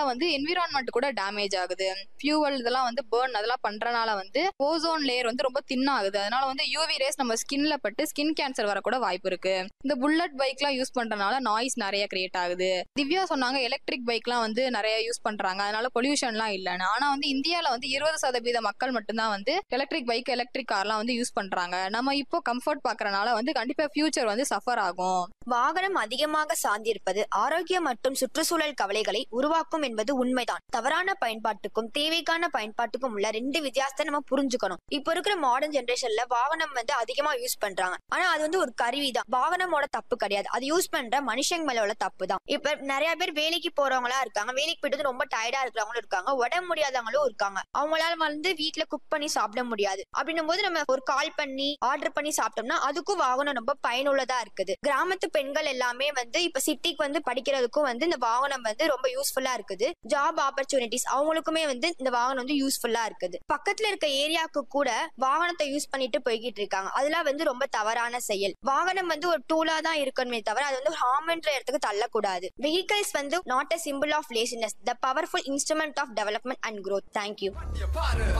வந்து என்விரான்மெண்ட் கூட டேமேஜ் ஆகுது ஃபியூவல் இதெல்லாம் வந்து பேர்ன் அதெல்லாம் பண்றனால வந்து ஓசோன் லேயர் வந்து ரொம்ப தின் ஆகுது அதனால வந்து யூவி ரேஸ் நம்ம ஸ்கின்ல பட்டு ஸ்கின் கேன்சர் வரக்கூட வாய்ப்பு இருக்கு இந்த புல்லட் பைக்லாம் யூஸ் பண்றனால நாய்ஸ் நிறைய கிரியேட் ஆகுது திவ்யா சொன்னாங்க எலக்ட்ரிக் பைக்லாம் வந்து நிறைய யூஸ் பண்றாங்க அதனால பொல்யூஷன்லாம் இல்லைன்னு ஆனா வந்து இந்தியால வந்து இருபது சதவீத மக்கள் மட்டும்தான் வந்து எலக்ட்ரிக் பைக் எலக்ட்ரிக் கார்லாம் வந்து யூஸ் பண்றாங்க நம்ம இப்போ கம்ஃபர்ட் பாக்குறனால வந்து கண்டிப்பா ஃபியூச்சர் வந்து சஃபர் ஆகும் வாகனம் அதிகமாக சார்ந்திருப்பது ஆரோக்கியம் மற்றும் சுற்றுச்சூழல் கவலைகளை உருவாக்கும் என்பது உண்மைதான் தவறான பயன்பாட்டுக்கும் தேவைக்கான பயன்பாட்டுக்கும் உள்ள ரெண்டு வித்தியாசத்தை நம்ம புரிஞ்சுக்கணும் இப்ப இருக்கிற மாடர்ன் ஜெனரேஷன்ல வாகனம் வந்து அதிகமா யூஸ் பண்றாங்க ஆனா அது வந்து ஒரு கருவி தான் வாகனமோட தப்பு கிடையாது அது யூஸ் பண்ற மனுஷங்க மேல உள்ள தப்பு தான் இப்ப நிறைய பேர் வேலைக்கு போறவங்களா இருக்காங்க வேலைக்கு போயிட்டு வந்து ரொம்ப டயர்டா இருக்கிறவங்களும் இருக்காங்க உடம்பு முடியாதவங்களும் இருக்காங்க அவங்களால வந்து வீட்ல குக் பண்ணி சாப்பிட முடியாது அப்படின்னும் போது நம்ம ஒரு கால் பண்ணி ஆர்டர் பண்ணி சாப்பிட்டோம்னா அதுக்கும் வாகனம் ரொம்ப பயனுள்ளதா இருக்குது கிராமத்து பெண்கள் எல்லாமே வந்து இப்ப சிட்டிக்கு வந்து படிக்கிறதுக்கும் வந்து இந்த வாகனம் வந்து ரொம்ப யூஸ்ஃபுல்லா இருக்குது ஜாப் ஆப்பர்ச்சுனிட்டிஸ் அவங்களுக்குமே வந்து இந்த வாகனம் வந்து யூஸ்ஃபுல்லா இருக்குது பக்கத்துல இருக்க ஏரியாவுக்கு கூட வாகனத்தை யூஸ் பண்ணிட்டு போய்கிட்டு இருக்காங்க அதெல்லாம் வந்து ரொம்ப தவறான செயல் வாகனம் வந்து ஒரு டூலா தான் இருக்கணுமே தவிர அது வந்து ஹார்ம்ன்ற இடத்துக்கு தள்ளக்கூடாது வெஹிக்கிள்ஸ் வந்து not a symbol of laziness the powerful instrument of development and growth thank you பாரு